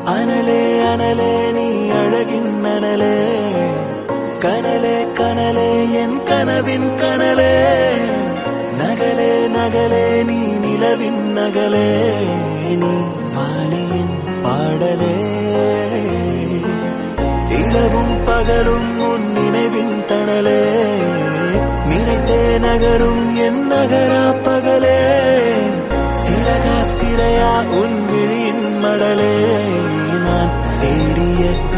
அனலே அனலே நீ அழகின் அனலே கனலே கனலே என் கனவின் கனலே நகலே நகலே நீ நிலவின் நகலே நீ வாலியின் பாடலே இரவும் பகலும் உன் நினைவின் தணலே நினைத்தே நகரும் என் நகரா பகலே சிறகா சிறையா உன் விழியின் மடலே நான் தேடிய